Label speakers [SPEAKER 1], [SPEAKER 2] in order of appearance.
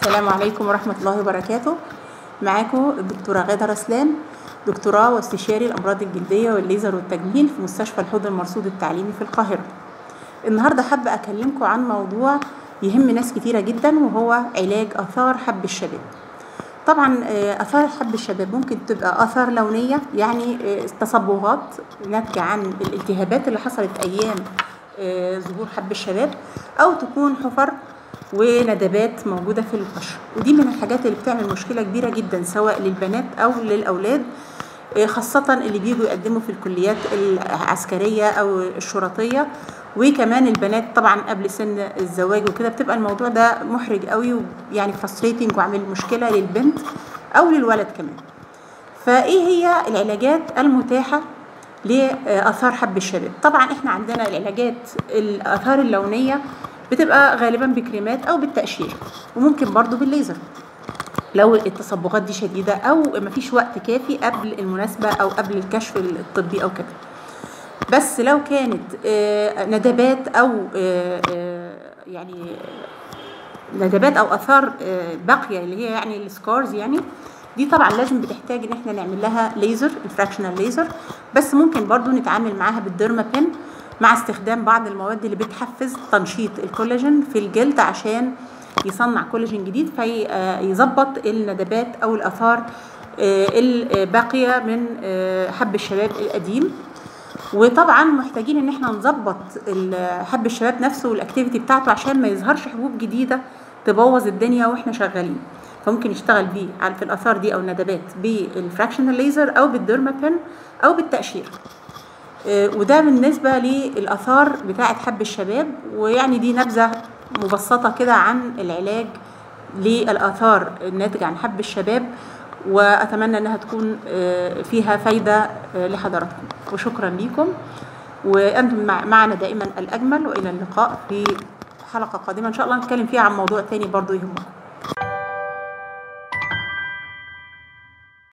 [SPEAKER 1] السلام عليكم ورحمة الله وبركاته معاكم الدكتورة غادة رسلان دكتوراه واستشاري الأمراض الجلدية والليزر والتجميل في مستشفى الحوض المرصود التعليمي في القاهرة النهاردة حابة أكلمكم عن موضوع يهم ناس كتيرة جدا وهو علاج آثار حب الشباب طبعا آه، آثار حب الشباب ممكن تبقى آثار لونية يعني آه، تصبغات ناتجة عن الالتهابات اللي حصلت أيام آه، ظهور حب الشباب أو تكون حفر وندبات موجودة في البشرة ودي من الحاجات اللي بتعمل مشكلة كبيرة جدا سواء للبنات أو للأولاد آه، خاصة اللي بيجوا يقدموا في الكليات العسكرية أو الشرطية وكمان البنات طبعا قبل سن الزواج وكده بتبقى الموضوع ده محرج قوي ويعني فاستريتنج وعامل مشكلة للبنت أو للولد كمان فايه هي العلاجات المتاحه لاثار حب الشباب طبعا احنا عندنا العلاجات الاثار اللونيه بتبقى غالبا بكريمات او بالتقشير وممكن برضو بالليزر لو التصبغات دي شديده او مفيش وقت كافي قبل المناسبه او قبل الكشف الطبي او كده بس لو كانت آه، ندبات او آه، آه، يعني ندبات او اثار آه، باقيه اللي هي يعني السكارز يعني دي طبعا لازم بتحتاج ان احنا نعمل لها ليزر الفراكشنال ليزر بس ممكن برضو نتعامل معاها بالديرما بين مع استخدام بعض المواد اللي بتحفز تنشيط الكولاجين في الجلد عشان يصنع كولاجين جديد فيظبط الندبات او الاثار آه، الباقيه من آه، حب الشباب القديم وطبعا محتاجين ان احنا نظبط ال- حب الشباب نفسه والاكتيفيتي بتاعته عشان ما يظهرش حبوب جديده تبوظ الدنيا واحنا شغالين فممكن يشتغل بيه على في الاثار دي او الندبات بالفراكشنال ليزر او بالديرما بين او بالتقشير آه، وده بالنسبه للاثار بتاعه حب الشباب ويعني دي نبذه مبسطه كده عن العلاج للاثار الناتجه عن حب الشباب واتمنى انها تكون آه، فيها فايده آه، لحضراتكم وشكرا لكم وانتم مع- معنا دائما الاجمل والى اللقاء في حلقه قادمه ان شاء الله نتكلم فيها عن موضوع تاني برضو يهمكم